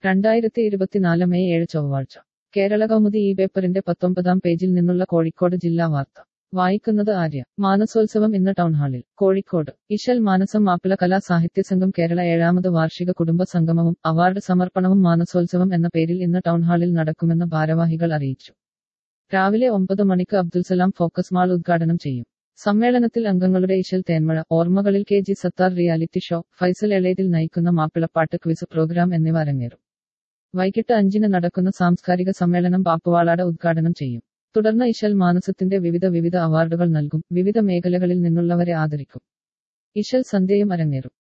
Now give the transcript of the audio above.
രണ്ടായിരത്തി ഇരുപത്തിനാല് മെയ് ഏഴ് ചൊവ്വാഴ്ച കേരള കൗമുദി ഈ പേപ്പറിന്റെ പത്തൊമ്പതാം പേജിൽ നിന്നുള്ള കോഴിക്കോട് ജില്ലാ വാർത്ത വായിക്കുന്നത് ആര്യ മാനസോത്സവം ഇന്ന് ടൗൺഹാളിൽ കോഴിക്കോട് ഇശൽ മാനസം മാപ്പിള കലാ സാഹിത്യസംഘം കേരള ഏഴാമത് വാർഷിക കുടുംബ സംഗമവും അവാർഡ് സമർപ്പണവും മാനസോത്സവം എന്ന പേരിൽ ഇന്ന് ടൗൺഹാളിൽ നടക്കുമെന്ന് ഭാരവാഹികൾ അറിയിച്ചു രാവിലെ ഒമ്പത് മണിക്ക് അബ്ദുൽസലാം ഫോക്കസ് മാൾ ഉദ്ഘാടനം ചെയ്യും സമ്മേളനത്തിൽ അംഗങ്ങളുടെ ഇശൽ തേന്മഴ ഓർമ്മകളിൽ K G Sathar reality show Faisal Elethil നയിക്കുന്ന മാപ്പിളപ്പാട്ട് ക്വിസ് പ്രോഗ്രാം എന്നിവ അരങ്ങേറും വൈകിട്ട് അഞ്ചിന് നടക്കുന്ന സാംസ്കാരിക സമ്മേളനം പാപ്പുവാളാട് ഉദ്ഘാടനം ചെയ്യും തുടർന്ന് ഇശൽ മാനസത്തിന്റെ വിവിധ വിവിധ അവാർഡുകൾ നൽകും വിവിധ മേഖലകളിൽ നിന്നുള്ളവരെ ആദരിക്കും ഇശൽ സന്ധ്യയും അരങ്ങേറും